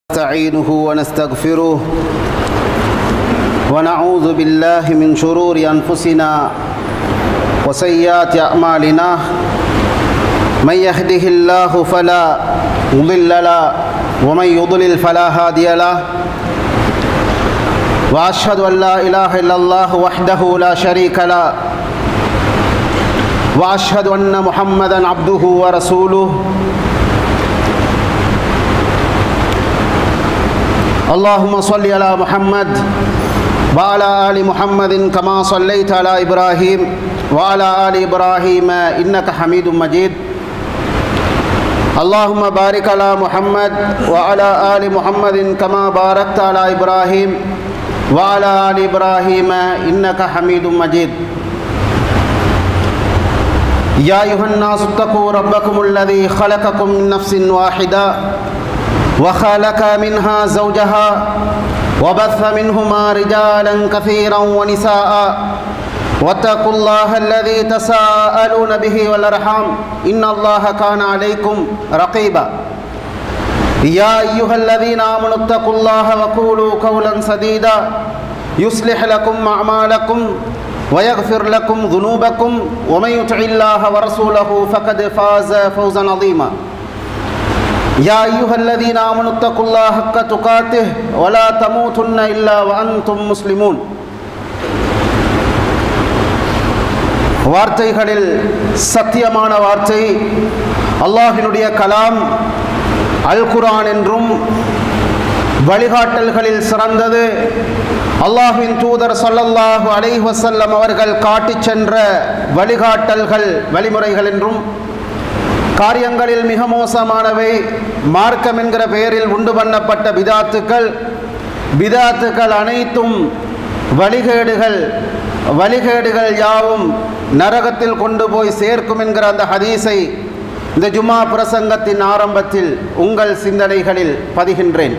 نستعينه ونستغفره ونعوذ بالله من شرور أنفسنا وسيئات أعمالنا من يهده الله فلا مضل له ومن يضلل فلا هادي له وأشهد أن لا إله إلا الله وحده لا شريك له وأشهد أن محمدا عبده ورسوله اللهم صل على محمد وعلى آل محمد كما صليت على إبراهيم وعلى آل إبراهيم إنك حميد مجيد اللهم بارك على محمد وعلى آل محمد كما باركت على إبراهيم وعلى آل إبراهيم إنك حميد مجيد يا أيها الناس اتقوا ربكم الذي خلقكم من نفس واحدة وخلق منها زوجها وبث منهما رجالا كثيرا ونساء واتقوا الله الذي تساءلون به والارحام ان الله كان عليكم رقيبا يا ايها الذين امنوا اتقوا الله وقولوا قولا سديدا يصلح لكم اعمالكم ويغفر لكم ذنوبكم ومن يطع الله ورسوله فقد فاز فوزا عظيما يا أيها الذين آمنوا اتقوا الله حق تقاته ولا تموتن إلا وأنتم مسلمون வார்த்தைகளில் சத்தியமான வார்த்தை அல்லாஹினுடைய கலாம் அல் குரான் என்றும் வழிகாட்டல்களில் சிறந்தது அல்லாஹின் தூதர் சொல்லல்லாஹு அலைஹி வசல்லம் அவர்கள் காட்டிச் சென்ற வழிகாட்டல்கள் வழிமுறைகள் என்றும் காரியங்களில் மிக மோசமானவை மார்க்கம் என்கிற பெயரில் உண்டு பண்ணப்பட்ட பிதாத்துக்கள் பிதாத்துக்கள் அனைத்தும் வழிகேடுகள் வழிகேடுகள் யாவும் நரகத்தில் கொண்டு போய் சேர்க்கும் என்கிற அந்த ஹதீஸை இந்த ஜுமா பிரசங்கத்தின் ஆரம்பத்தில் உங்கள் சிந்தனைகளில் பதிகின்றேன்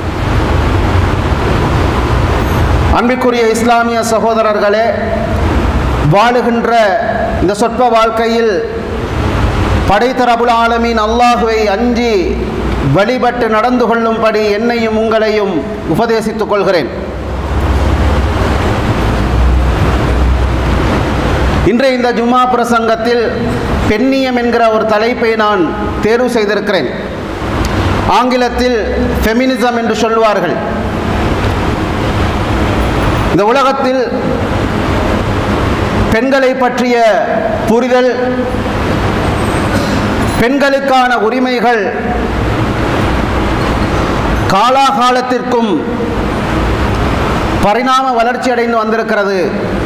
அன்பிற்குரிய இஸ்லாமிய சகோதரர்களே வாழுகின்ற இந்த சொற்ப வாழ்க்கையில் படைத்தரபுல் ஆலமீன் அல்லாஹுவை அஞ்சி வழிபட்டு நடந்து கொள்ளும்படி என்னையும் உங்களையும் உபதேசித்துக் கொள்கிறேன் இன்றைய இந்த ஜுமா பிரசங்கத்தில் பெண்ணியம் என்கிற ஒரு தலைப்பை நான் தேர்வு செய்திருக்கிறேன் ஆங்கிலத்தில் ஃபெமினிசம் என்று சொல்வார்கள் இந்த உலகத்தில் பெண்களை பற்றிய புரிதல் பெண்களுக்கான உரிமைகள் காலாகாலத்திற்கும் பரிணாம வளர்ச்சி அடைந்து வந்திருக்கிறது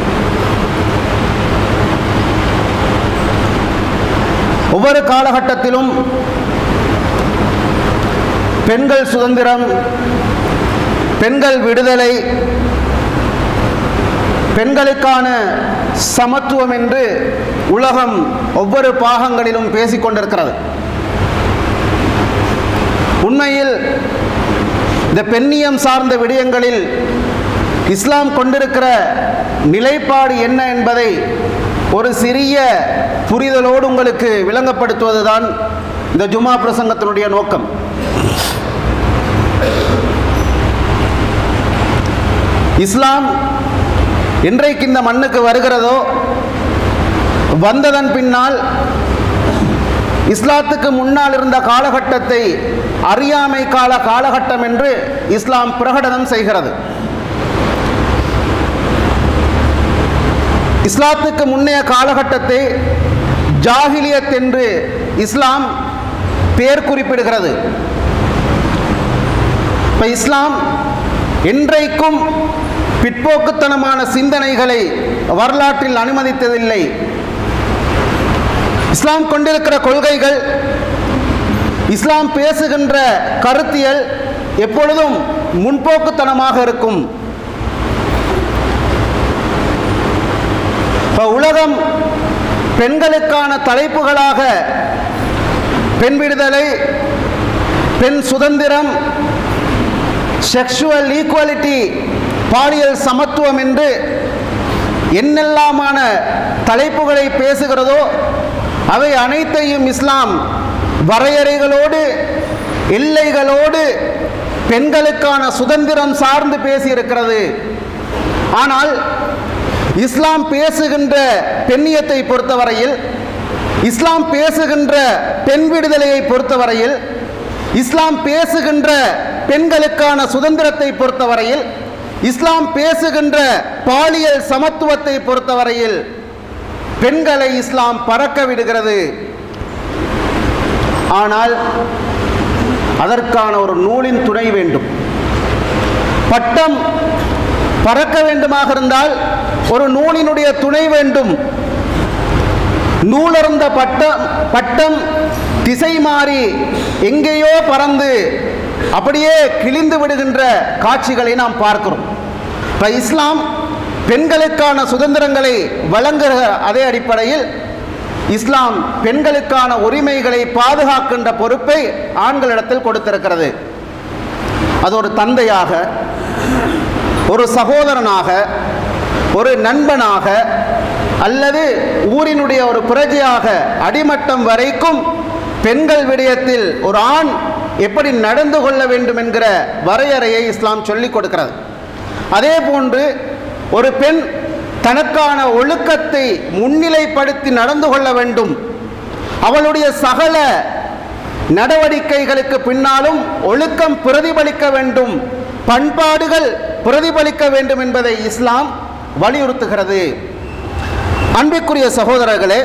ஒவ்வொரு காலகட்டத்திலும் பெண்கள் சுதந்திரம் பெண்கள் விடுதலை பெண்களுக்கான சமத்துவம் என்று உலகம் ஒவ்வொரு பாகங்களிலும் பேசிக்கொண்டிருக்கிறது உண்மையில் இந்த பெண்ணியம் சார்ந்த விடயங்களில் இஸ்லாம் கொண்டிருக்கிற நிலைப்பாடு என்ன என்பதை ஒரு சிறிய புரிதலோடு உங்களுக்கு விளங்கப்படுத்துவதுதான் இந்த ஜுமா பிரசங்கத்தினுடைய நோக்கம் இஸ்லாம் என்றைக்கு இந்த மண்ணுக்கு வருகிறதோ வந்ததன் பின்னால் இஸ்லாத்துக்கு முன்னால் இருந்த காலகட்டத்தை அறியாமை கால காலகட்டம் என்று இஸ்லாம் பிரகடனம் செய்கிறது இஸ்லாத்துக்கு முன்னைய காலகட்டத்தை ஜாகிலியத் என்று இஸ்லாம் பேர் குறிப்பிடுகிறது இப்போ இஸ்லாம் என்றைக்கும் பிற்போக்குத்தனமான சிந்தனைகளை வரலாற்றில் அனுமதித்ததில்லை இஸ்லாம் கொண்டிருக்கிற கொள்கைகள் இஸ்லாம் பேசுகின்ற கருத்தியல் எப்பொழுதும் முன்போக்குத்தனமாக இருக்கும் உலகம் பெண்களுக்கான தலைப்புகளாக பெண் விடுதலை பெண் சுதந்திரம் செக்ஷுவல் ஈக்குவலிட்டி பாலியல் சமத்துவம் என்று என்னெல்லாமான தலைப்புகளை பேசுகிறதோ அவை அனைத்தையும் இஸ்லாம் வரையறைகளோடு எல்லைகளோடு பெண்களுக்கான சுதந்திரம் சார்ந்து பேசியிருக்கிறது ஆனால் இஸ்லாம் பேசுகின்ற பெண்ணியத்தை பொறுத்தவரையில் இஸ்லாம் பேசுகின்ற பெண் விடுதலையை பொறுத்தவரையில் இஸ்லாம் பேசுகின்ற பெண்களுக்கான சுதந்திரத்தை பொறுத்தவரையில் இஸ்லாம் பேசுகின்ற பாலியல் சமத்துவத்தை பொறுத்தவரையில் பெண்களை இஸ்லாம் பறக்க விடுகிறது ஆனால் அதற்கான ஒரு நூலின் துணை வேண்டும் பட்டம் பறக்க வேண்டுமாக இருந்தால் ஒரு நூலினுடைய துணை வேண்டும் நூலர்ந்த பட்டம் பட்டம் திசை மாறி எங்கேயோ பறந்து அப்படியே கிழிந்து விடுகின்ற காட்சிகளை நாம் பார்க்கிறோம் இப்போ இஸ்லாம் பெண்களுக்கான சுதந்திரங்களை வழங்குகிற அதே அடிப்படையில் இஸ்லாம் பெண்களுக்கான உரிமைகளை பாதுகாக்கின்ற பொறுப்பை ஆண்களிடத்தில் கொடுத்திருக்கிறது அது ஒரு தந்தையாக ஒரு சகோதரனாக ஒரு நண்பனாக அல்லது ஊரினுடைய ஒரு பிரஜையாக அடிமட்டம் வரைக்கும் பெண்கள் விடயத்தில் ஒரு ஆண் எப்படி நடந்து கொள்ள வேண்டும் என்கிற வரையறையை இஸ்லாம் சொல்லிக் கொடுக்கிறது அதே போன்று ஒரு பெண் தனக்கான ஒழுக்கத்தை முன்னிலைப்படுத்தி நடந்து கொள்ள வேண்டும் அவளுடைய சகல நடவடிக்கைகளுக்கு பின்னாலும் ஒழுக்கம் பிரதிபலிக்க வேண்டும் பண்பாடுகள் பிரதிபலிக்க வேண்டும் என்பதை இஸ்லாம் வலியுறுத்துகிறது அன்பிற்குரிய சகோதரர்களே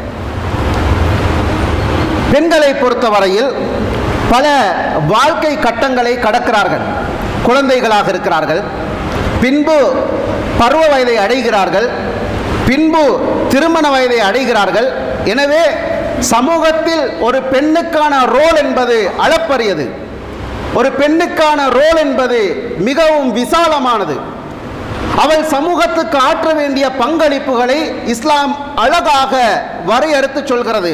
பெண்களை பொறுத்தவரையில் பல வாழ்க்கை கட்டங்களை கடக்கிறார்கள் குழந்தைகளாக இருக்கிறார்கள் பின்பு பருவ வயதை அடைகிறார்கள் பின்பு திருமண வயதை அடைகிறார்கள் எனவே சமூகத்தில் ஒரு பெண்ணுக்கான ரோல் என்பது அளப்பரியது ஒரு பெண்ணுக்கான ரோல் என்பது மிகவும் விசாலமானது அவள் சமூகத்துக்கு ஆற்ற வேண்டிய பங்களிப்புகளை இஸ்லாம் அழகாக வரையறுத்து சொல்கிறது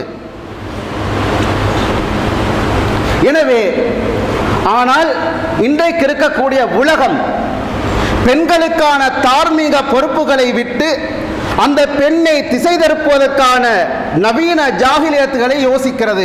எனவே ஆனால் இன்றைக்கு இருக்கக்கூடிய உலகம் பெண்களுக்கான தார்மீக பொறுப்புகளை விட்டு அந்த பெண்ணை திசை திருப்புவதற்கான நவீன ஜாகிலியத்துகளை யோசிக்கிறது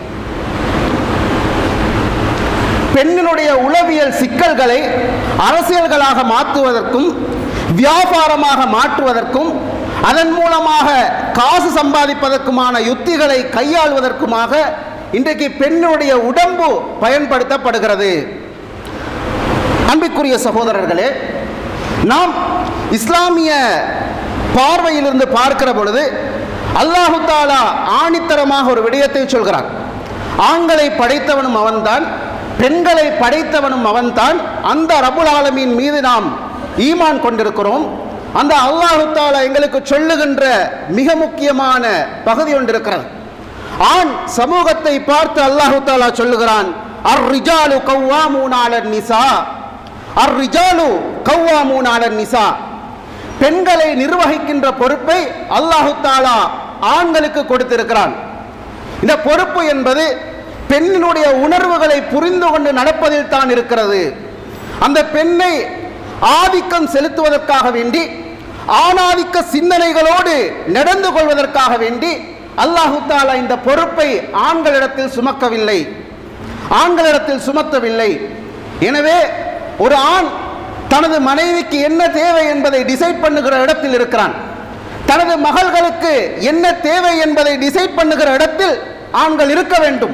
பெண்ணினுடைய உளவியல் சிக்கல்களை அரசியல்களாக மாற்றுவதற்கும் வியாபாரமாக மாற்றுவதற்கும் அதன் மூலமாக காசு சம்பாதிப்பதற்குமான யுத்திகளை கையாள்வதற்குமாக இன்றைக்கு பெண்ணுடைய உடம்பு பயன்படுத்தப்படுகிறது அன்பிற்குரிய சகோதரர்களே நாம் இஸ்லாமிய பார்வையிலிருந்து பார்க்கிற பொழுது அல்லாஹு தாலா ஆணித்தரமாக ஒரு விடயத்தை சொல்கிறான் ஆண்களை படைத்தவனும் அவன்தான் பெண்களை படைத்தவனும் அவன்தான் அந்த ரபுல் ஆலமீன் மீது நாம் ஈமான் கொண்டிருக்கிறோம் அந்த அல்லாஹு தாலா எங்களுக்கு சொல்லுகின்ற மிக முக்கியமான பகுதி ஒன்று இருக்கிறது ஆண் சமூகத்தை பார்த்து அல்லாஹு தாலா சொல்லுகிறான் அர் ரிஜாலு கவ்வாமூனாலர் நிசா அர் ரிஜாலு கவ்வாமூனாலர் நிசா பெண்களை நிர்வகிக்கின்ற பொறுப்பை அல்லாஹு தாலா ஆண்களுக்கு கொடுத்திருக்கிறான் இந்த பொறுப்பு என்பது பெண்ணினுடைய உணர்வுகளை புரிந்து கொண்டு நடப்பதில் தான் இருக்கிறது அந்த பெண்ணை ஆதிக்கம் செலுத்துவதற்காக வேண்டி ஆணாதிக்க சிந்தனைகளோடு நடந்து கொள்வதற்காக வேண்டி அல்லாஹு தாலா இந்த பொறுப்பை ஆண்களிடத்தில் சுமக்கவில்லை ஆண்களிடத்தில் சுமத்தவில்லை எனவே ஒரு ஆண் தனது மனைவிக்கு என்ன தேவை என்பதை டிசைட் பண்ணுகிற இடத்தில் இருக்கிறான் தனது மகள்களுக்கு என்ன தேவை என்பதை டிசைட் பண்ணுகிற இடத்தில் ஆண்கள் இருக்க வேண்டும்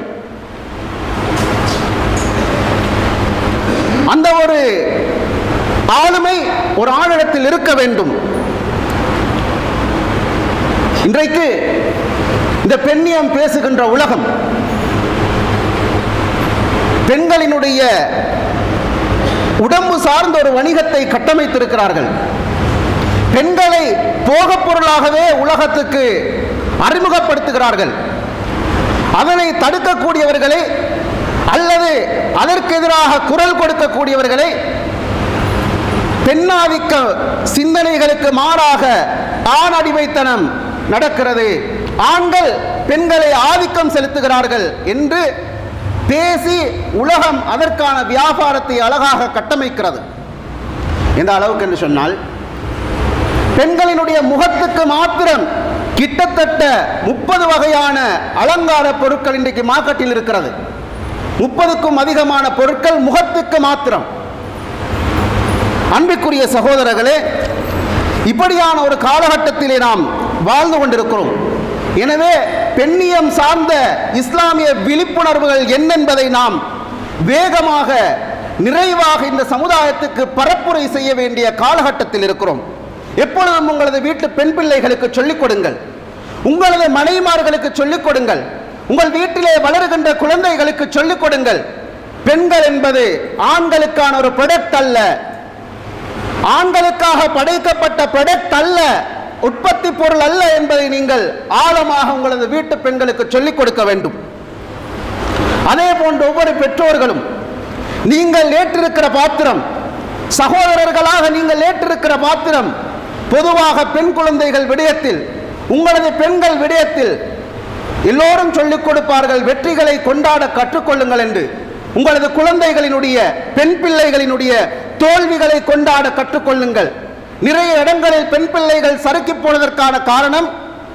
அந்த ஒரு ஆளுமை ஒரு ஆணிடத்தில் இருக்க வேண்டும் இன்றைக்கு இந்த பெண்ணியம் பேசுகின்ற உலகம் பெண்களினுடைய உடம்பு சார்ந்த ஒரு வணிகத்தை கட்டமைத்திருக்கிறார்கள் பெண்களை போகப் பொருளாகவே உலகத்துக்கு அறிமுகப்படுத்துகிறார்கள் அதனை தடுக்கக்கூடியவர்களை அல்லது அதற்கு எதிராக குரல் கொடுக்கக்கூடியவர்களை பெண்ணாதிக்க சிந்தனைகளுக்கு மாறாக ஆண் அடிமைத்தனம் நடக்கிறது ஆண்கள் பெண்களை ஆதிக்கம் செலுத்துகிறார்கள் என்று பேசி உலகம் அதற்கான வியாபாரத்தை அழகாக கட்டமைக்கிறது எந்த அளவுக்கு என்று சொன்னால் பெண்களினுடைய முகத்துக்கு மாத்திரம் கிட்டத்தட்ட முப்பது வகையான அலங்கார பொருட்கள் இன்றைக்கு மார்க்கெட்டில் இருக்கிறது முப்பதுக்கும் அதிகமான பொருட்கள் முகத்துக்கு மாத்திரம் அன்பிற்குரிய சகோதரர்களே இப்படியான ஒரு காலகட்டத்திலே நாம் வாழ்ந்து கொண்டிருக்கிறோம் எனவே பெண்ணியம் சார்ந்த இஸ்லாமிய விழிப்புணர்வுகள் என்னென்பதை நாம் வேகமாக நிறைவாக இந்த சமுதாயத்துக்கு பரப்புரை செய்ய வேண்டிய காலகட்டத்தில் இருக்கிறோம் எப்பொழுதும் உங்களது வீட்டு பெண் பிள்ளைகளுக்கு சொல்லிக் கொடுங்கள் உங்களது மனைவிமார்களுக்கு சொல்லிக் கொடுங்கள் உங்கள் வீட்டிலே வளருகின்ற குழந்தைகளுக்கு சொல்லிக் கொடுங்கள் பெண்கள் என்பது ஆண்களுக்கான ஒரு ப்ரொடக்ட் அல்ல ஆண்களுக்காக படைக்கப்பட்ட ப்ரொடக்ட் அல்ல உற்பத்தி பொருள் அல்ல என்பதை நீங்கள் ஆழமாக உங்களது வீட்டு பெண்களுக்கு சொல்லிக் கொடுக்க வேண்டும் அதே போன்று ஒவ்வொரு பெற்றோர்களும் நீங்கள் ஏற்றிருக்கிற பாத்திரம் சகோதரர்களாக நீங்கள் ஏற்றிருக்கிற பாத்திரம் பொதுவாக பெண் குழந்தைகள் விடயத்தில் உங்களது பெண்கள் விடயத்தில் எல்லோரும் சொல்லிக் கொடுப்பார்கள் வெற்றிகளை கொண்டாட கற்றுக்கொள்ளுங்கள் என்று உங்களது குழந்தைகளினுடைய பெண் பிள்ளைகளினுடைய தோல்விகளை கொண்டாட கற்றுக்கொள்ளுங்கள் நிறைய இடங்களில் பெண் பிள்ளைகள் சறுக்கி போனதற்கான காரணம்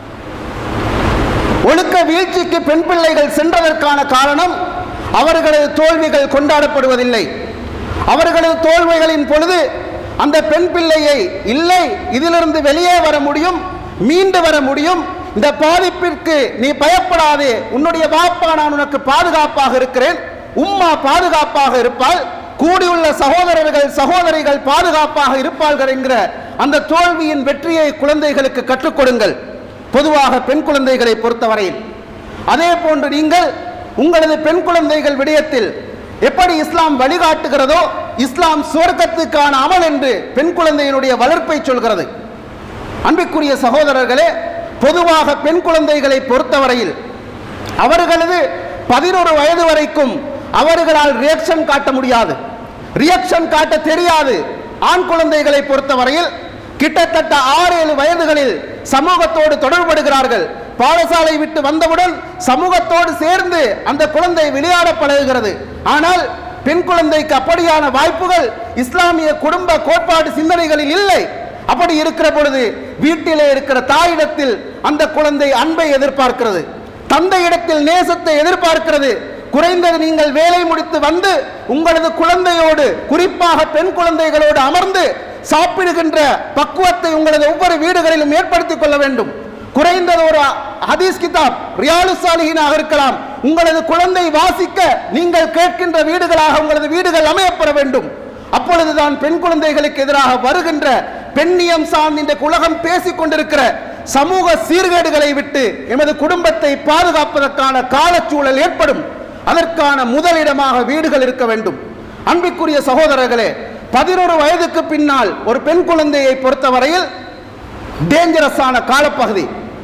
ஒழுக்க வீழ்ச்சிக்கு பெண் பிள்ளைகள் சென்றதற்கான காரணம் அவர்களது தோல்விகள் கொண்டாடப்படுவதில்லை அவர்களது தோல்விகளின் பொழுது அந்த பெண் பிள்ளையை இல்லை இதிலிருந்து வெளியே வர முடியும் மீண்டு வர முடியும் இந்த பாதிப்பிற்கு நீ பயப்படாதே உன்னுடைய பாப்பா நான் உனக்கு பாதுகாப்பாக இருக்கிறேன் உம்மா பாதுகாப்பாக இருப்பாள் கூடியுள்ள சகோதரர்கள் சகோதரிகள் பாதுகாப்பாக இருப்பார்கள் என்கிற அந்த தோல்வியின் வெற்றியை குழந்தைகளுக்கு கற்றுக் கொடுங்கள் பொதுவாக பெண் குழந்தைகளை பொறுத்தவரையில் அதே போன்று நீங்கள் உங்களது பெண் குழந்தைகள் விடயத்தில் எப்படி இஸ்லாம் வழிகாட்டுகிறதோ இஸ்லாம் சுவர்க்கத்துக்கான அமல் என்று பெண் குழந்தையினுடைய வளர்ப்பை சொல்கிறது அன்பிற்குரிய சகோதரர்களே பொதுவாக பெண் குழந்தைகளை பொறுத்தவரையில் அவர்களது பதினோரு வயது வரைக்கும் அவர்களால் ரியாக்ஷன் காட்ட முடியாது ரியாக்ஷன் காட்ட தெரியாது ஆண் குழந்தைகளை பொறுத்தவரையில் கிட்டத்தட்ட ஆறு ஏழு வயதுகளில் சமூகத்தோடு தொடர்படுகிறார்கள் பாடசாலை விட்டு வந்தவுடன் சமூகத்தோடு சேர்ந்து அந்த குழந்தை விளையாட பழகுகிறது ஆனால் பெண் குழந்தைக்கு அப்படியான வாய்ப்புகள் இஸ்லாமிய குடும்ப கோட்பாடு சிந்தனைகளில் இல்லை அப்படி இருக்கிற பொழுது வீட்டிலே இருக்கிற தாயிடத்தில் அந்த குழந்தை அன்பை எதிர்பார்க்கிறது தந்தையிடத்தில் நேசத்தை எதிர்பார்க்கிறது குறைந்தது நீங்கள் வேலை முடித்து வந்து உங்களது குழந்தையோடு குறிப்பாக பெண் குழந்தைகளோடு அமர்ந்து சாப்பிடுகின்ற பக்குவத்தை உங்களது ஒவ்வொரு வீடுகளிலும் ஏற்படுத்திக் கொள்ள வேண்டும் குறைந்தது ஒரு ஹதீஸ் கிதாப் ரியாலு சாலிஹினாக இருக்கலாம் உங்களது குழந்தை வாசிக்க நீங்கள் கேட்கின்ற வீடுகளாக உங்களது வீடுகள் அமையப்பெற வேண்டும் அப்பொழுதுதான் பெண் குழந்தைகளுக்கு எதிராக வருகின்ற பெண்ணியம் சார்ந்த இந்த உலகம் பேசிக் கொண்டிருக்கிற சமூக சீர்கேடுகளை விட்டு எமது குடும்பத்தை பாதுகாப்பதற்கான காலச்சூழல் ஏற்படும் அதற்கான முதலிடமாக வீடுகள் இருக்க வேண்டும் அன்பிற்குரிய சகோதரர்களே பதினோரு வயதுக்கு பின்னால் ஒரு பெண் குழந்தையை பொறுத்தவரையில் டேஞ்சரஸான காலப்பகுதி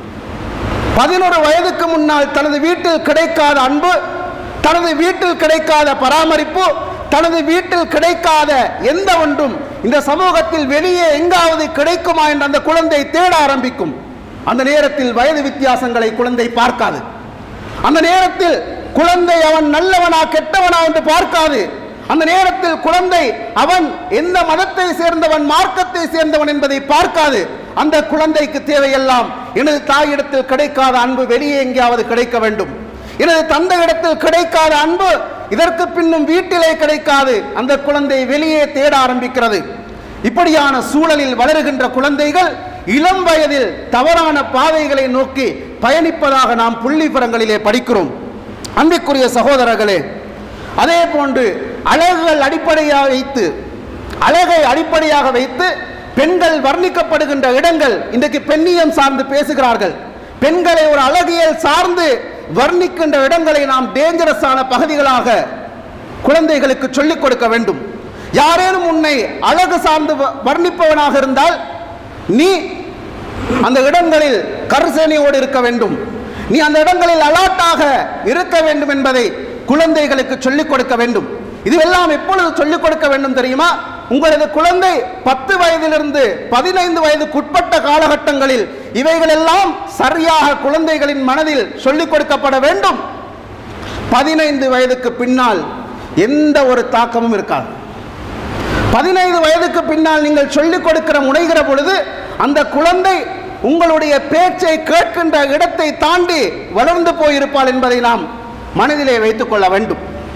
பதினோரு வயதுக்கு முன்னால் தனது வீட்டில் கிடைக்காத அன்பு தனது வீட்டில் கிடைக்காத பராமரிப்பு தனது வீட்டில் கிடைக்காத எந்த ஒன்றும் இந்த சமூகத்தில் வெளியே எங்காவது கிடைக்குமா என்று அந்த குழந்தை தேட ஆரம்பிக்கும் அந்த நேரத்தில் வயது வித்தியாசங்களை குழந்தை பார்க்காது அந்த நேரத்தில் குழந்தை அவன் நல்லவனா கெட்டவனா என்று பார்க்காது அந்த நேரத்தில் குழந்தை அவன் எந்த மதத்தை சேர்ந்தவன் மார்க்கத்தை சேர்ந்தவன் என்பதை பார்க்காது அந்த குழந்தைக்கு தேவையெல்லாம் எனது தாயிடத்தில் கிடைக்காத அன்பு வெளியே எங்கேயாவது கிடைக்க வேண்டும் எனது தந்தையிடத்தில் கிடைக்காத அன்பு இதற்கு பின்னும் வீட்டிலே கிடைக்காது அந்த குழந்தை வெளியே தேட ஆரம்பிக்கிறது இப்படியான சூழலில் வளருகின்ற குழந்தைகள் இளம் வயதில் தவறான பாதைகளை நோக்கி பயணிப்பதாக நாம் புள்ளிபரங்களிலே படிக்கிறோம் அன்பிற்குரிய சகோதரர்களே அதே போன்று அழகுகள் அடிப்படையாக வைத்து அழகை அடிப்படையாக வைத்து பெண்கள் வர்ணிக்கப்படுகின்ற இடங்கள் இன்றைக்கு பெண்ணியம் சார்ந்து பேசுகிறார்கள் பெண்களை ஒரு அழகியல் சார்ந்து வர்ணிக்கின்ற இடங்களை நாம் டேஞ்சரஸான பகுதிகளாக குழந்தைகளுக்கு சொல்லிக் கொடுக்க வேண்டும் யாரேனும் உன்னை அழகு சார்ந்து வ- வர்ணிப்பவனாக இருந்தால் நீ அந்த இடங்களில் கருசேனையோடு இருக்க வேண்டும் நீ அந்த இடங்களில் அலாட்டாக இருக்க வேண்டும் என்பதை குழந்தைகளுக்கு சொல்லிக் கொடுக்க வேண்டும் இதுவெல்லாம் எப்பொழுது சொல்லிக் கொடுக்க வேண்டும் தெரியுமா உங்களது குழந்தை பத்து வயதிலிருந்து பதினைந்து வயதுக்குட்பட்ட காலகட்டங்களில் இவைகளெல்லாம் சரியாக குழந்தைகளின் மனதில் சொல்லிக் கொடுக்கப்பட வேண்டும் பதினைந்து வயதுக்கு பின்னால் எந்த ஒரு தாக்கமும் இருக்காது பதினைந்து வயதுக்கு பின்னால் நீங்கள் சொல்லிக் கொடுக்கிற முனைகிற பொழுது அந்த குழந்தை உங்களுடைய பேச்சை கேட்கின்ற இடத்தை தாண்டி வளர்ந்து போயிருப்பாள் என்பதை நாம் மனதிலே வைத்துக் கொள்ள வேண்டும்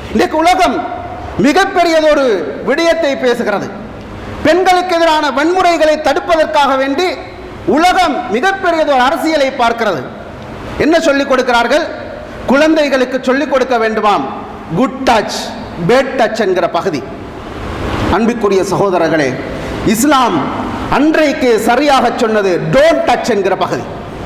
இன்றைக்கு உலகம் மிகப்பெரியதொரு விடயத்தை பேசுகிறது பெண்களுக்கு எதிரான வன்முறைகளை தடுப்பதற்காக வேண்டி உலகம் மிகப்பெரியதொரு அரசியலை பார்க்கிறது என்ன சொல்லிக் கொடுக்கிறார்கள் குழந்தைகளுக்கு சொல்லிக் கொடுக்க வேண்டுமாம் குட் டச் பேட் டச் என்கிற பகுதி அன்பிற்குரிய சகோதரர்களே இஸ்லாம் அன்றைக்கு சரியாக சொன்னது டோன்ட் டச் என்கிற பகுதி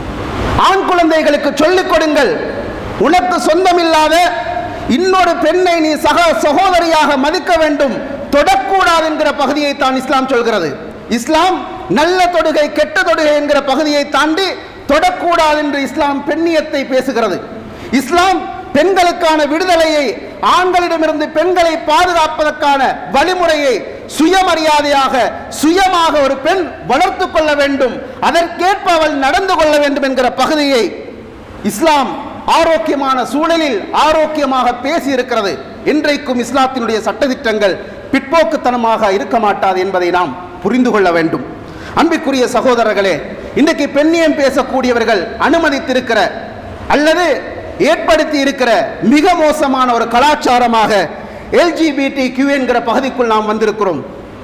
ஆண் குழந்தைகளுக்கு சொல்லிக் கொடுங்கள் உனக்கு சொந்தமில்லாத இன்னொரு பெண்ணை நீ சக சகோதரியாக மதிக்க வேண்டும் தொடக்கூடாது என்கிற பகுதியை தான் இஸ்லாம் சொல்கிறது இஸ்லாம் நல்ல தொடுகை கெட்ட தொடுகை என்கிற பகுதியை தாண்டி தொடக்கூடாது என்று இஸ்லாம் பெண்ணியத்தை பேசுகிறது இஸ்லாம் பெண்களுக்கான விடுதலையை ஆண்களிடமிருந்து பெண்களை பாதுகாப்பதற்கான வழிமுறையை சுயமரியாதையாக சுயமாக ஒரு பெண் வளர்த்து கொள்ள வேண்டும் அதற்கேற்ப அவள் நடந்து கொள்ள வேண்டும் என்கிற பகுதியை இஸ்லாம் ஆரோக்கியமான சூழலில் ஆரோக்கியமாக பேசி இருக்கிறது இன்றைக்கும் இஸ்லாத்தினுடைய சட்டதிட்டங்கள் பிற்போக்குத்தனமாக இருக்க மாட்டாது என்பதை நாம் புரிந்து கொள்ள வேண்டும் அன்பிற்குரிய சகோதரர்களே இன்றைக்கு பெண்ணியம் பேசக்கூடியவர்கள் அனுமதித்திருக்கிற அல்லது ஏற்படுத்தி இருக்கிற மிக மோசமான ஒரு கலாச்சாரமாக எல்ஜிபிடி கியூ என்கிற பகுதிக்குள் நாம் வந்திருக்கிறோம்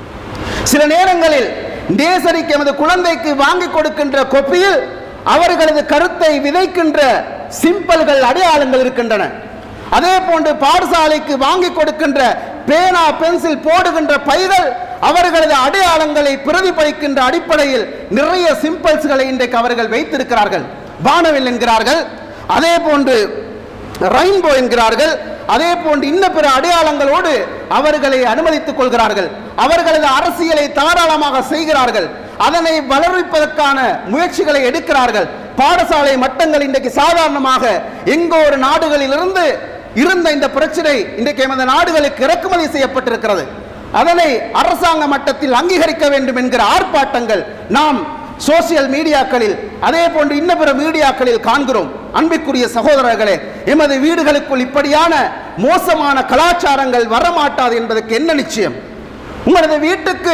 சில நேரங்களில் நேசரிக்கு எமது குழந்தைக்கு வாங்கி கொடுக்கின்ற கொப்பியில் அவர்களது கருத்தை விதைக்கின்ற சிம்பல்கள் அடையாளங்கள் இருக்கின்றன அதே போன்று பாடசாலைக்கு வாங்கி கொடுக்கின்ற பேனா பென்சில் போடுகின்ற பைகள் அவர்களது அடையாளங்களை பிரதிபலிக்கின்ற அடிப்படையில் நிறைய சிம்பிள்ஸ்களை இன்றைக்கு அவர்கள் வைத்திருக்கிறார்கள் வானவில் என்கிறார்கள் அதே போன்று ரெயின்போ என்கிறார்கள் அதே போன்று இன்ன பிற அடையாளங்களோடு அவர்களை அனுமதித்துக் கொள்கிறார்கள் அவர்களது அரசியலை தாராளமாக செய்கிறார்கள் அதனை வளர்ப்பதற்கான முயற்சிகளை எடுக்கிறார்கள் பாடசாலை மட்டங்கள் இன்றைக்கு சாதாரணமாக எங்கோ ஒரு நாடுகளிலிருந்து இருந்த இந்த பிரச்சனை இன்றைக்கு எமது நாடுகளுக்கு இறக்குமதி செய்யப்பட்டிருக்கிறது அதனை அரசாங்க மட்டத்தில் அங்கீகரிக்க வேண்டும் என்கிற ஆர்ப்பாட்டங்கள் நாம் சோசியல் மீடியாக்களில் அதே போன்று இன்ன பிற மீடியாக்களில் காண்கிறோம் அன்பிற்குரிய சகோதரர்களே எமது வீடுகளுக்குள் இப்படியான மோசமான கலாச்சாரங்கள் வரமாட்டாது என்பதற்கு என்ன நிச்சயம் உங்களது வீட்டுக்கு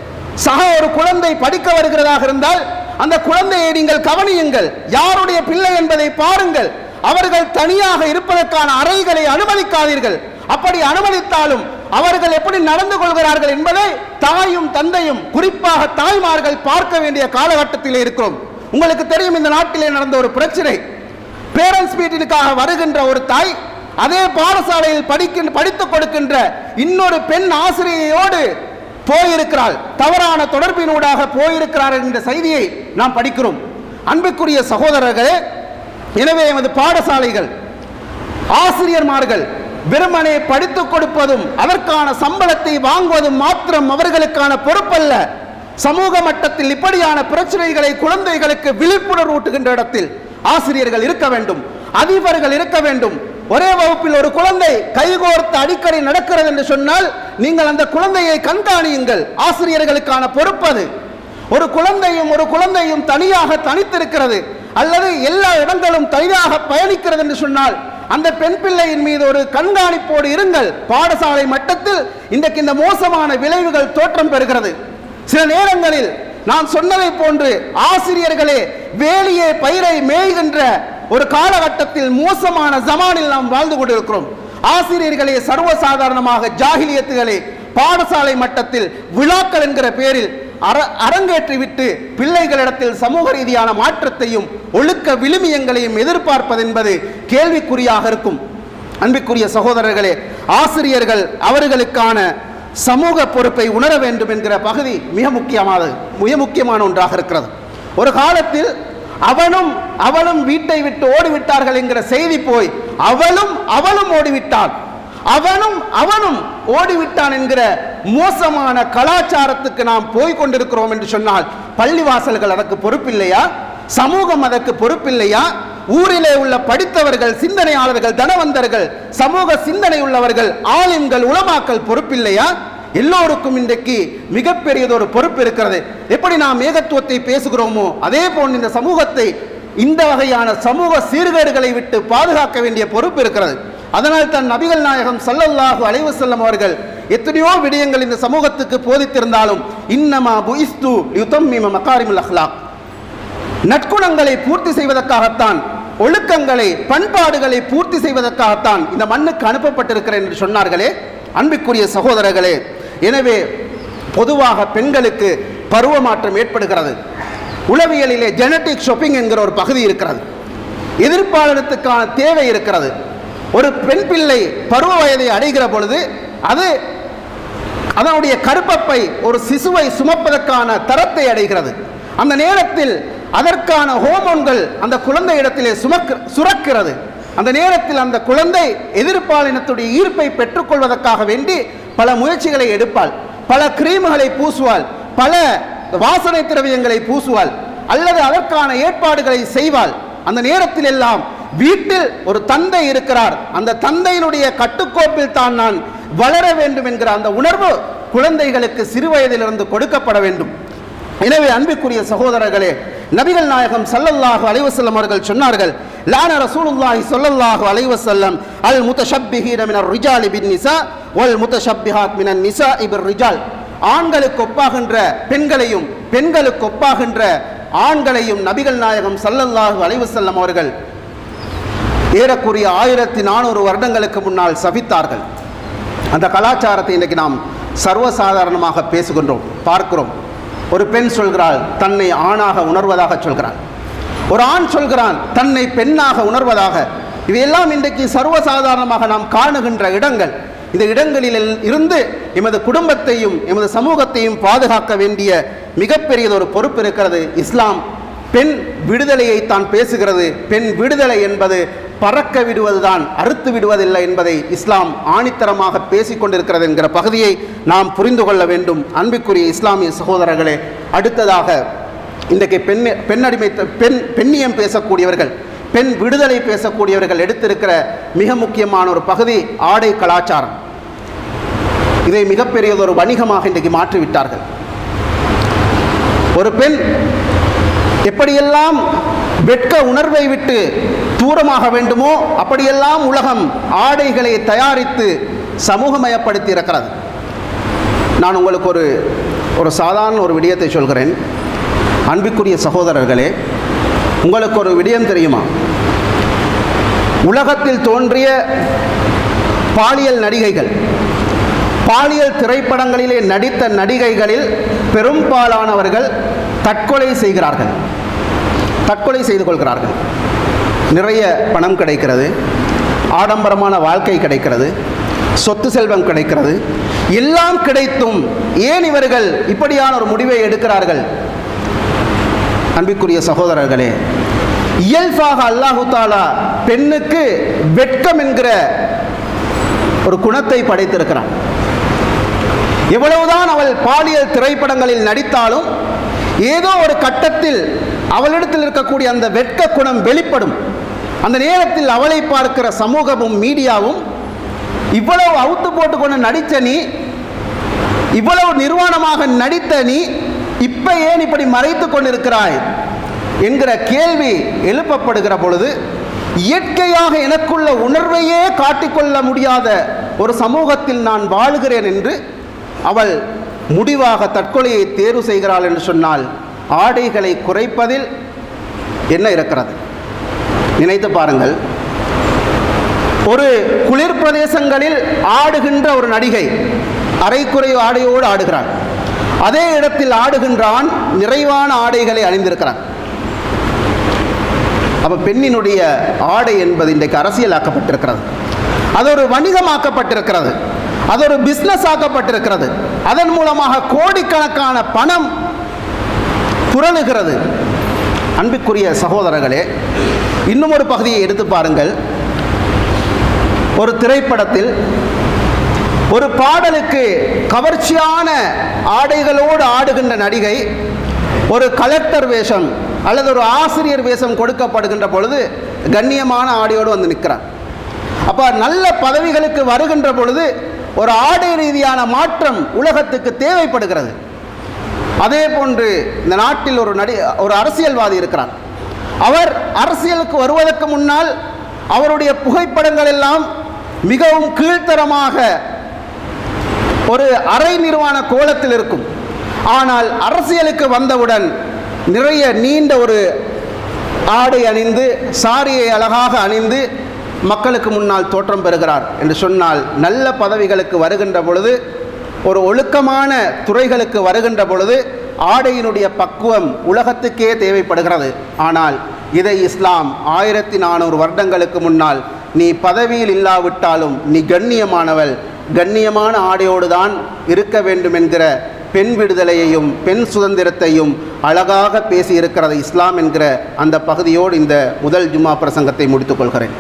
சக ஒரு குழந்தை படிக்க வருகிறதாக இருந்தால் அந்த குழந்தையை நீங்கள் கவனியுங்கள் யாருடைய பிள்ளை என்பதை பாருங்கள் அவர்கள் தனியாக இருப்பதற்கான அறைகளை அனுமதிக்காதீர்கள் அப்படி அனுமதித்தாலும் அவர்கள் எப்படி நடந்து கொள்கிறார்கள் என்பதை தாயும் தந்தையும் குறிப்பாக தாய்மார்கள் பார்க்க வேண்டிய காலகட்டத்தில் இருக்கிறோம் உங்களுக்கு தெரியும் இந்த நாட்டிலே நடந்த ஒரு பிரச்சனை பேரண்ட்ஸ் மீட்டினுக்காக வருகின்ற ஒரு தாய் அதே பாடசாலையில் படிக்கின்ற படித்துக் கொடுக்கின்ற இன்னொரு பெண் ஆசிரியையோடு போயிருக்கிறாள் தவறான தொடர்பினூடாக போயிருக்கிறார் என்ற செய்தியை நாம் படிக்கிறோம் அன்புக்குரிய சகோதரர்களே எனவே எமது பாடசாலைகள் ஆசிரியர்மார்கள் வெறுமனே படித்துக் கொடுப்பதும் அதற்கான சம்பளத்தை வாங்குவதும் மாத்திரம் அவர்களுக்கான பொறுப்பல்ல சமூக மட்டத்தில் இப்படியான பிரச்சனைகளை குழந்தைகளுக்கு விழிப்புணர்வு ஊட்டுகின்ற இடத்தில் ஆசிரியர்கள் இருக்க வேண்டும் அதிபர்கள் இருக்க வேண்டும் ஒரே வகுப்பில் ஒரு குழந்தை கைகோர்த்து அடிக்கடி நடக்கிறது என்று சொன்னால் நீங்கள் அந்த குழந்தையை கண்காணியுங்கள் ஆசிரியர்களுக்கான பொறுப்பு அது ஒரு குழந்தையும் ஒரு குழந்தையும் தனியாக தனித்திருக்கிறது அல்லது எல்லா இடங்களும் தனியாக பயணிக்கிறது என்று சொன்னால் அந்த பெண் பிள்ளையின் மீது ஒரு கண்காணிப்போடு இருங்கள் பாடசாலை மட்டத்தில் இன்றைக்கு இந்த மோசமான விளைவுகள் தோற்றம் பெறுகிறது சில நேரங்களில் நான் சொன்னதை போன்று ஆசிரியர்களே வேலியே பயிரை மேய்கின்ற ஒரு காலகட்டத்தில் மோசமான ஜமானில் நாம் வாழ்ந்து கொண்டிருக்கிறோம் ஆசிரியர்களே சர்வசாதாரணமாக ஜாகிலியத்துகளே பாடசாலை மட்டத்தில் விழாக்கள் என்கிற பேரில் அர அரங்கேற்றி விட்டு பிள்ளைகளிடத்தில் சமூக ரீதியான மாற்றத்தையும் ஒழுக்க விழுமியங்களையும் எதிர்பார்ப்பது என்பது கேள்விக்குறியாக இருக்கும் அன்பிற்குரிய சகோதரர்களே ஆசிரியர்கள் அவர்களுக்கான சமூக பொறுப்பை உணர வேண்டும் என்கிற பகுதி மிக முக்கியமானது மிக முக்கியமான ஒன்றாக இருக்கிறது ஒரு காலத்தில் அவனும் அவளும் வீட்டை விட்டு ஓடிவிட்டார்கள் என்கிற செய்தி போய் அவளும் அவளும் ஓடிவிட்டாள் அவனும் அவனும் ஓடிவிட்டான் என்கிற மோசமான கலாச்சாரத்துக்கு நாம் போய் கொண்டிருக்கிறோம் என்று சொன்னால் பள்ளிவாசல்கள் அதற்கு பொறுப்பில்லையா சமூகம் அதற்கு பொறுப்பில்லையா ஊரிலே உள்ள படித்தவர்கள் சிந்தனையாளர்கள் தனவந்தர்கள் சமூக சிந்தனை உள்ளவர்கள் ஆலிம்கள் உலமாக்கல் பொறுப்பில்லையா எல்லோருக்கும் இன்றைக்கு மிகப்பெரியதொரு பொறுப்பு இருக்கிறது எப்படி நாம் ஏகத்துவத்தை பேசுகிறோமோ அதே போன்று இந்த சமூகத்தை இந்த வகையான சமூக சீர்கேடுகளை விட்டு பாதுகாக்க வேண்டிய பொறுப்பு இருக்கிறது அதனால் தன் நபிகள் நாயகம் சல்லல்லாஹு அலைஹி வஸல்லம் அவர்கள் எத்தனையோ விடயங்கள் இந்த சமூகத்துக்கு போதித்திருந்தாலும் இன்னமா புயிஸ்து யுதம்மிம மகாரிமுல் அஹ்லாக் நற்குணங்களை பூர்த்தி செய்வதற்காகத்தான் ஒழுக்கங்களை பண்பாடுகளை பூர்த்தி செய்வதற்காகத்தான் இந்த மண்ணுக்கு அனுப்பப்பட்டிருக்கிறேன் என்று சொன்னார்களே அன்பிற்குரிய சகோதரர்களே எனவே பொதுவாக பெண்களுக்கு பருவ மாற்றம் ஏற்படுகிறது உளவியலிலே ஜெனட்டிக் ஷாப்பிங் என்கிற ஒரு பகுதி இருக்கிறது எதிர்ப்பாளனத்துக்கான தேவை இருக்கிறது ஒரு பெண் பிள்ளை பருவ வயதை அடைகிற பொழுது அது அதனுடைய கருப்பப்பை ஒரு சிசுவை சுமப்பதற்கான தரத்தை அடைகிறது அந்த நேரத்தில் அதற்கான ஹோமோன்கள் அந்த குழந்தை இடத்திலே சுமக்க சுரக்கிறது அந்த நேரத்தில் அந்த குழந்தை எதிர்ப்பாலினத்துடைய ஈர்ப்பை பெற்றுக்கொள்வதற்காக வேண்டி பல முயற்சிகளை எடுப்பாள் பல கிரீம்களை பூசுவாள் பல வாசனை திரவியங்களை பூசுவாள் அல்லது அதற்கான ஏற்பாடுகளை செய்வாள் அந்த நேரத்தில் எல்லாம் வீட்டில் ஒரு தந்தை இருக்கிறார் அந்த தந்தையினுடைய கட்டுக்கோப்பில் தான் நான் வளர வேண்டும் என்கிற அந்த உணர்வு குழந்தைகளுக்கு சிறு வயதிலிருந்து கொடுக்கப்பட வேண்டும் எனவே அன்பிற்குரிய சகோதரர்களே நபிகள் நாயகம் ஸல்லல்லாஹு அலைஹி வஸல்லம் அவர்கள் சொன்னார்கள் லான ரசூலுல்லாஹி ஸல்லல்லாஹு அலைஹி வஸல்லம் அல் முத்தஷப்பிஹீன மினர் ரிஜாலி பின் நிசா வல் முத்தஷப்பிஹாத் மினன் நிசா இபிர் ரிஜால் ஆண்களுக்கு ஒப்பாகின்ற பெண்களையும் பெண்களுக்கு ஒப்பாகின்ற ஆண்களையும் நபிகள் நாயகம் ஸல்லல்லாஹு அலைஹி வஸல்லம் அவர்கள் ஏறக்குறைய ஆயிரத்தி நானூறு வருடங்களுக்கு முன்னால் சபித்தார்கள் அந்த கலாச்சாரத்தை இன்றைக்கு நாம் சர்வசாதாரணமாக பேசுகின்றோம் பார்க்கிறோம் ஒரு பெண் சொல்கிறாள் தன்னை ஆணாக உணர்வதாக சொல்கிறாள் ஒரு ஆண் சொல்கிறான் தன்னை பெண்ணாக உணர்வதாக இவையெல்லாம் இன்றைக்கு சர்வசாதாரணமாக நாம் காணுகின்ற இடங்கள் இந்த இடங்களில் இருந்து எமது குடும்பத்தையும் எமது சமூகத்தையும் பாதுகாக்க வேண்டிய மிகப்பெரியதொரு பொறுப்பு இருக்கிறது இஸ்லாம் பெண் விடுதலையை தான் பேசுகிறது பெண் விடுதலை என்பது பறக்க விடுவதுதான் அறுத்து விடுவதில்லை என்பதை இஸ்லாம் ஆணித்தரமாக பேசிக் கொண்டிருக்கிறது என்கிற பகுதியை நாம் புரிந்து கொள்ள வேண்டும் அன்பிற்குரிய இஸ்லாமிய சகோதரர்களே அடுத்ததாக இன்றைக்கு பெண் பெண்ணடிமை பெண் பெண்ணியம் பேசக்கூடியவர்கள் பெண் விடுதலை பேசக்கூடியவர்கள் எடுத்திருக்கிற மிக முக்கியமான ஒரு பகுதி ஆடை கலாச்சாரம் இதை மிகப்பெரியதொரு வணிகமாக இன்றைக்கு மாற்றிவிட்டார்கள் ஒரு பெண் எப்படியெல்லாம் வெட்க உணர்வை விட்டு தூரமாக வேண்டுமோ அப்படியெல்லாம் உலகம் ஆடைகளை தயாரித்து சமூகமயப்படுத்தி இருக்கிறது நான் உங்களுக்கு ஒரு ஒரு சாதாரண ஒரு விடயத்தை சொல்கிறேன் அன்பிற்குரிய சகோதரர்களே உங்களுக்கு ஒரு விடயம் தெரியுமா உலகத்தில் தோன்றிய பாலியல் நடிகைகள் பாலியல் திரைப்படங்களிலே நடித்த நடிகைகளில் பெரும்பாலானவர்கள் தற்கொலை செய்கிறார்கள் தற்கொலை செய்து கொள்கிறார்கள் நிறைய பணம் கிடைக்கிறது ஆடம்பரமான வாழ்க்கை கிடைக்கிறது சொத்து செல்வம் கிடைக்கிறது எல்லாம் கிடைத்தும் ஏன் இவர்கள் இப்படியான ஒரு முடிவை எடுக்கிறார்கள் அன்பிற்குரிய சகோதரர்களே இயல்பாக அல்லாஹு தாலா பெண்ணுக்கு வெட்கம் என்கிற ஒரு குணத்தை படைத்திருக்கிறான் எவ்வளவுதான் அவள் பாலியல் திரைப்படங்களில் நடித்தாலும் ஏதோ ஒரு கட்டத்தில் அவளிடத்தில் இருக்கக்கூடிய அந்த வெட்க குணம் வெளிப்படும் அந்த நேரத்தில் அவளை பார்க்கிற சமூகமும் மீடியாவும் இவ்வளவு அவுத்து போட்டுக்கொண்டு நடித்த நீ இவ்வளவு நிர்வாணமாக நடித்த நீ இப்ப ஏன் இப்படி மறைத்து கொண்டிருக்கிறாய் என்கிற கேள்வி எழுப்பப்படுகிற பொழுது இயற்கையாக எனக்குள்ள உணர்வையே காட்டிக்கொள்ள முடியாத ஒரு சமூகத்தில் நான் வாழுகிறேன் என்று அவள் முடிவாக தற்கொலையை தேர்வு செய்கிறாள் என்று சொன்னால் ஆடைகளை குறைப்பதில் என்ன இருக்கிறது நினைத்து பாருங்கள் ஒரு குளிர் பிரதேசங்களில் ஆடுகின்ற ஒரு நடிகை அரைக்குறை ஆடையோடு ஆடுகிறான் அதே இடத்தில் ஆடுகின்றான் நிறைவான ஆடைகளை அணிந்திருக்கிறான் அப்ப பெண்ணினுடைய ஆடை என்பது இன்றைக்கு அரசியலாக்கப்பட்டிருக்கிறது அது ஒரு வணிகமாக்கப்பட்டிருக்கிறது அது ஒரு பிஸ்னஸ் ஆக்கப்பட்டிருக்கிறது அதன் மூலமாக கோடிக்கணக்கான பணம் புரளுகிறது அன்பிற்குரிய சகோதரர்களே இன்னும் ஒரு பகுதியை எடுத்து பாருங்கள் ஒரு திரைப்படத்தில் ஒரு பாடலுக்கு கவர்ச்சியான ஆடைகளோடு ஆடுகின்ற நடிகை ஒரு கலெக்டர் வேஷம் அல்லது ஒரு ஆசிரியர் வேஷம் கொடுக்கப்படுகின்ற பொழுது கண்ணியமான ஆடையோடு வந்து நிற்கிறார் அப்போ நல்ல பதவிகளுக்கு வருகின்ற பொழுது ஒரு ஆடை ரீதியான மாற்றம் உலகத்துக்கு தேவைப்படுகிறது அதே போன்று இந்த நாட்டில் ஒரு நடி ஒரு அரசியல்வாதி இருக்கிறார் அவர் அரசியலுக்கு வருவதற்கு முன்னால் அவருடைய புகைப்படங்கள் எல்லாம் மிகவும் கீழ்த்தரமாக ஒரு அரை நிர்வாண கோலத்தில் இருக்கும் ஆனால் அரசியலுக்கு வந்தவுடன் நிறைய நீண்ட ஒரு ஆடை அணிந்து சாரியை அழகாக அணிந்து மக்களுக்கு முன்னால் தோற்றம் பெறுகிறார் என்று சொன்னால் நல்ல பதவிகளுக்கு வருகின்ற பொழுது ஒரு ஒழுக்கமான துறைகளுக்கு வருகின்ற பொழுது ஆடையினுடைய பக்குவம் உலகத்துக்கே தேவைப்படுகிறது ஆனால் இதை இஸ்லாம் ஆயிரத்தி நானூறு வருடங்களுக்கு முன்னால் நீ பதவியில் இல்லாவிட்டாலும் நீ கண்ணியமானவள் கண்ணியமான ஆடையோடு தான் இருக்க வேண்டும் என்கிற பெண் விடுதலையையும் பெண் சுதந்திரத்தையும் அழகாக பேசியிருக்கிறது இஸ்லாம் என்கிற அந்த பகுதியோடு இந்த முதல் ஜும்மா பிரசங்கத்தை முடித்துக் கொள்கிறேன்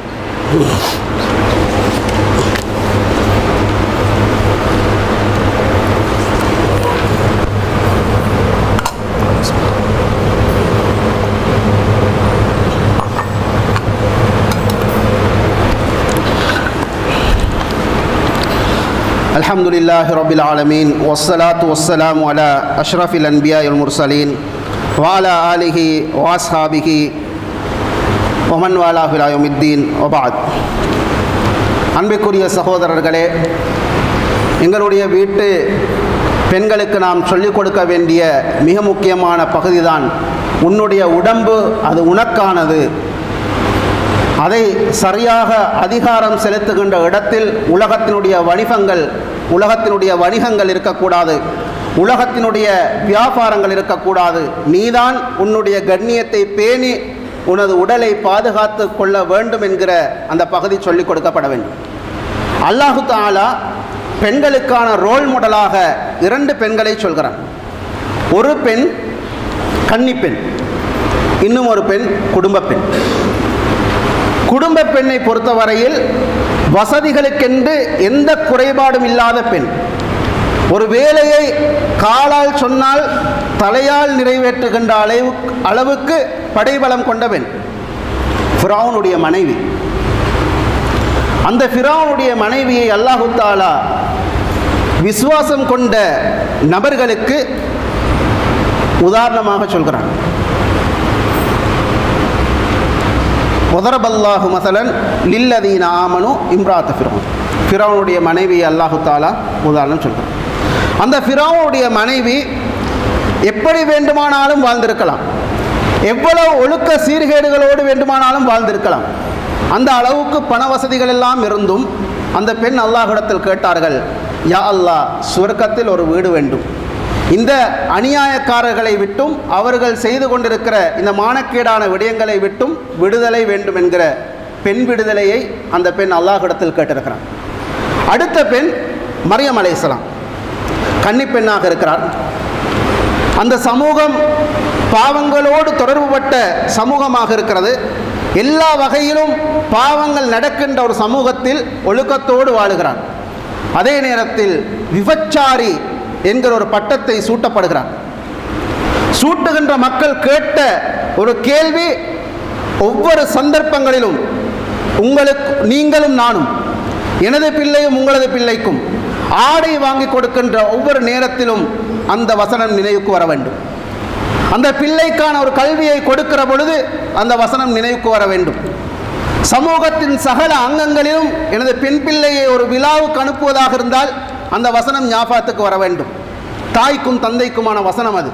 الحمد لله رب العالمين والصلاة والسلام على أشرف الأنبياء والمرسلين وعلى آله وأصحابه ومن والاه إلى يوم الدين وبعد அன்பிற்குரிய சகோதரர்களே எங்களுடைய வீட்டு பெண்களுக்கு நாம் சொல்லிக் கொடுக்க வேண்டிய மிக முக்கியமான பகுதிதான் உன்னுடைய உடம்பு அது உனக்கானது அதை சரியாக அதிகாரம் செலுத்துகின்ற இடத்தில் உலகத்தினுடைய வணிகங்கள் உலகத்தினுடைய வணிகங்கள் இருக்கக்கூடாது உலகத்தினுடைய வியாபாரங்கள் இருக்கக்கூடாது நீதான் உன்னுடைய கண்ணியத்தை பேணி உனது உடலை பாதுகாத்து கொள்ள வேண்டும் என்கிற அந்த பகுதி சொல்லிக் கொடுக்கப்பட வேண்டும் அல்லாஹு தாலா பெண்களுக்கான ரோல் மாடலாக இரண்டு பெண்களை சொல்கிறான் ஒரு பெண் கன்னிப்பெண் இன்னும் ஒரு பெண் குடும்ப பெண் குடும்ப பெண்ணை பொறுத்தவரையில் வசதிகளுக்கென்று எந்த குறைபாடும் இல்லாத பெண் ஒரு வேலையை காலால் சொன்னால் தலையால் நிறைவேற்றுகின்ற அளவு அளவுக்கு படைபலம் கொண்ட பெண் ஃபிரௌனுடைய மனைவி அந்த ஃபிரௌனுடைய மனைவியை அல்லாஹு தாலா விசுவாசம் கொண்ட நபர்களுக்கு உதாரணமாக சொல்கிறான் ஒதரபல்லாஹு மசலன் லில்லதீன ஆமனு இம்ராத் ஃபிரௌன் ஃபிரௌனுடைய மனைவி அல்லாஹு தாலா உதாரணம் சொல்கிறான் அந்த ஃபிரௌனுடைய மனைவி எப்படி வேண்டுமானாலும் வாழ்ந்திருக்கலாம் எவ்வளவு ஒழுக்க சீர்கேடுகளோடு வேண்டுமானாலும் வாழ்ந்திருக்கலாம் அந்த அளவுக்கு பண வசதிகள் எல்லாம் இருந்தும் அந்த பெண் அல்லாஹிடத்தில் கேட்டார்கள் யா அல்லாஹ் சுவர்க்கத்தில் ஒரு வீடு வேண்டும் இந்த அநியாயக்காரர்களை விட்டும் அவர்கள் செய்து கொண்டிருக்கிற இந்த மானக்கேடான விடயங்களை விட்டும் விடுதலை வேண்டும் என்கிற பெண் விடுதலையை அந்த பெண் அல்லாஹிடத்தில் கேட்டிருக்கிறார் அடுத்த பெண் மரியம் அலைசலாம் கன்னி பெண்ணாக இருக்கிறார் அந்த சமூகம் பாவங்களோடு தொடர்புபட்ட சமூகமாக இருக்கிறது எல்லா வகையிலும் பாவங்கள் நடக்கின்ற ஒரு சமூகத்தில் ஒழுக்கத்தோடு வாழுகிறார் அதே நேரத்தில் விபச்சாரி என்கிற ஒரு பட்டத்தை சூட்டப்படுகிறார் சூட்டுகின்ற மக்கள் கேட்ட ஒரு கேள்வி ஒவ்வொரு சந்தர்ப்பங்களிலும் உங்களுக்கு நீங்களும் நானும் எனது பிள்ளையும் உங்களது பிள்ளைக்கும் ஆடை வாங்கி கொடுக்கின்ற ஒவ்வொரு நேரத்திலும் அந்த வசனம் நினைவுக்கு வர வேண்டும் அந்த பிள்ளைக்கான ஒரு கல்வியை கொடுக்கிற பொழுது அந்த வசனம் நினைவுக்கு வர வேண்டும் சமூகத்தின் சகல அங்கங்களிலும் எனது பெண் பிள்ளையை ஒரு விழாவுக்கு அனுப்புவதாக இருந்தால் அந்த வசனம் ஞாபகத்துக்கு வர வேண்டும் தாய்க்கும் தந்தைக்குமான வசனம் அது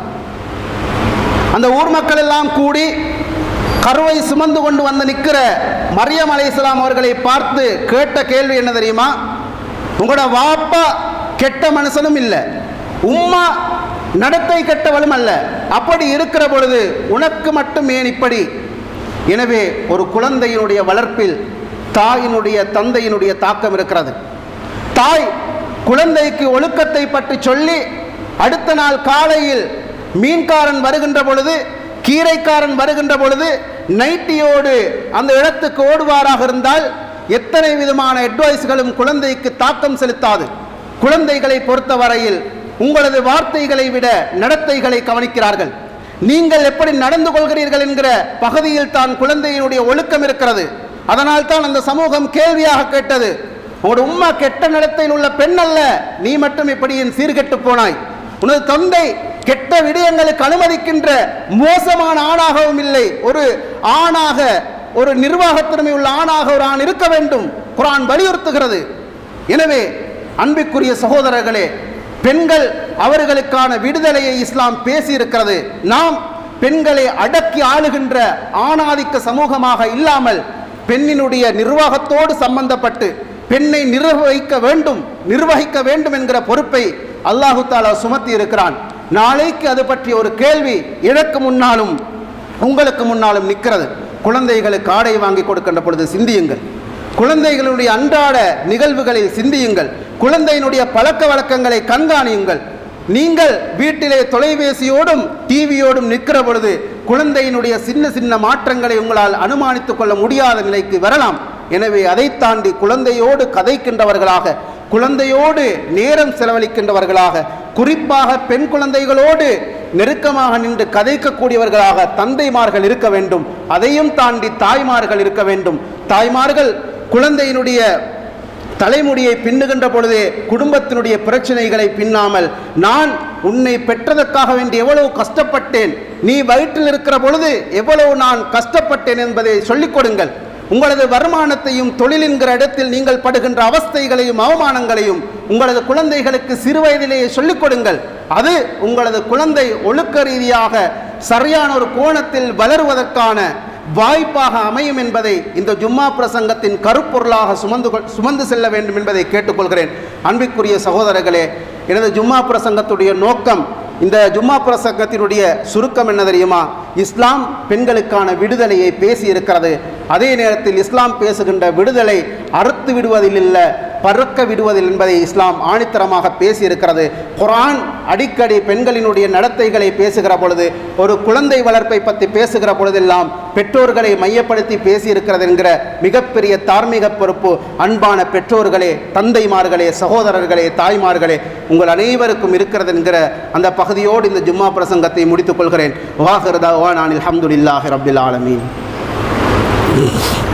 அந்த ஊர் மக்கள் எல்லாம் கூடி கருவை சுமந்து கொண்டு வந்து நிற்கிற மரியம் அலையாம் அவர்களை பார்த்து கேட்ட கேள்வி என்ன தெரியுமா உங்களோட வாப்பா கெட்ட மனுஷனும் இல்லை உம்மா நடத்தை கெட்டவளும் அல்ல அப்படி இருக்கிற பொழுது உனக்கு மட்டும் ஏன் இப்படி எனவே ஒரு குழந்தையினுடைய வளர்ப்பில் தாயினுடைய தந்தையினுடைய தாக்கம் இருக்கிறது தாய் குழந்தைக்கு ஒழுக்கத்தை பற்றி சொல்லி அடுத்த நாள் காலையில் மீன்காரன் வருகின்ற பொழுது கீரைக்காரன் வருகின்ற பொழுது நைட்டியோடு அந்த இடத்துக்கு ஓடுவாராக இருந்தால் எத்தனை விதமான அட்வைஸ்களும் குழந்தைக்கு தாக்கம் செலுத்தாது குழந்தைகளை பொறுத்தவரையில் உங்களது வார்த்தைகளை விட நடத்தைகளை கவனிக்கிறார்கள் நீங்கள் எப்படி நடந்து கொள்கிறீர்கள் என்கிற பகுதியில் தான் குழந்தையினுடைய ஒழுக்கம் இருக்கிறது அதனால் தான் அந்த சமூகம் கேள்வியாக கேட்டது உங்களோட உம்மா கெட்ட நடத்தையில் உள்ள பெண் அல்ல நீ மட்டும் இப்படி என் சீர்கெட்டு போனாய் உனது தந்தை கெட்ட விடயங்களுக்கு அனுமதிக்கின்ற மோசமான ஆணாகவும் இல்லை ஒரு ஆணாக ஒரு நிர்வாகத்திறமை உள்ள ஆணாக ஒரு ஆண் இருக்க வேண்டும் குரான் வலியுறுத்துகிறது எனவே அன்பிற்குரிய சகோதரர்களே பெண்கள் அவர்களுக்கான விடுதலையை இஸ்லாம் பேசியிருக்கிறது நாம் பெண்களை அடக்கி ஆளுகின்ற ஆணாதிக்க சமூகமாக இல்லாமல் பெண்ணினுடைய நிர்வாகத்தோடு சம்பந்தப்பட்டு பெண்ணை நிர்வகிக்க வேண்டும் நிர்வகிக்க வேண்டும் என்கிற பொறுப்பை அல்லாஹு தாலா சுமத்தி இருக்கிறான் நாளைக்கு அது பற்றிய ஒரு கேள்வி எனக்கு முன்னாலும் உங்களுக்கு முன்னாலும் நிற்கிறது குழந்தைகளுக்கு ஆடை வாங்கி கொடுக்கின்ற பொழுது சிந்தியுங்கள் குழந்தைகளுடைய அன்றாட நிகழ்வுகளில் சிந்தியுங்கள் குழந்தையினுடைய பழக்க வழக்கங்களை கண்காணியுங்கள் நீங்கள் வீட்டிலே தொலைபேசியோடும் டிவியோடும் நிற்கிற பொழுது குழந்தையினுடைய சின்ன சின்ன மாற்றங்களை உங்களால் அனுமானித்துக் கொள்ள முடியாத நிலைக்கு வரலாம் எனவே அதை தாண்டி குழந்தையோடு கதைக்கின்றவர்களாக குழந்தையோடு நேரம் செலவழிக்கின்றவர்களாக குறிப்பாக பெண் குழந்தைகளோடு நெருக்கமாக நின்று கதைக்கக்கூடியவர்களாக தந்தைமார்கள் இருக்க வேண்டும் அதையும் தாண்டி தாய்மார்கள் இருக்க வேண்டும் தாய்மார்கள் குழந்தையினுடைய தலைமுடியை பின்னுகின்ற பொழுதே குடும்பத்தினுடைய பிரச்சனைகளை பின்னாமல் நான் உன்னை பெற்றதற்காக வேண்டி எவ்வளவு கஷ்டப்பட்டேன் நீ வயிற்றில் இருக்கிற பொழுது எவ்வளவு நான் கஷ்டப்பட்டேன் என்பதை சொல்லிக் கொடுங்கள் உங்களது வருமானத்தையும் தொழில் என்கிற இடத்தில் நீங்கள் படுகின்ற அவஸ்தைகளையும் அவமானங்களையும் உங்களது குழந்தைகளுக்கு சிறு வயதிலேயே சொல்லிக் கொடுங்கள் அது உங்களது குழந்தை ஒழுக்க ரீதியாக சரியான ஒரு கோணத்தில் வளருவதற்கான வாய்ப்பாக அமையும் என்பதை இந்த ஜும்மா பிரசங்கத்தின் கருப்பொருளாக சுமந்து கொள்- சுமந்து செல்ல வேண்டும் என்பதை கேட்டுக்கொள்கிறேன் அன்பிற்குரிய சகோதரர்களே எனது ஜும்மா பிரசங்கத்துடைய நோக்கம் இந்த ஜும்மா பிரசங்கத்தினுடைய சுருக்கம் என்ன தெரியுமா இஸ்லாம் பெண்களுக்கான விடுதலையை பேசி இருக்கிறது அதே நேரத்தில் இஸ்லாம் பேசுகின்ற விடுதலை அறுத்து விடுவதில் இல்லை பறக்க விடுவதில் என்பதை இஸ்லாம் ஆணித்தரமாக பேசியிருக்கிறது குர்ஆன் அடிக்கடி பெண்களினுடைய நடத்தைகளை பேசுகிற பொழுது ஒரு குழந்தை வளர்ப்பை பற்றி பேசுகிற பொழுதெல்லாம் பெற்றோர்களை மையப்படுத்தி பேசியிருக்கிறது என்கிற மிகப்பெரிய தார்மீக பொறுப்பு அன்பான பெற்றோர்களே தந்தைமார்களே சகோதரர்களே தாய்மார்களே உங்கள் அனைவருக்கும் இருக்கிறது என்கிற அந்த பகுதியோடு இந்த ஜும்மா பிரசங்கத்தை முடித்துக் கொள்கிறேன் வாஹிருதா வான் அல்ஹம்துலில்லாஹி ரப்பில் ஆலமீன்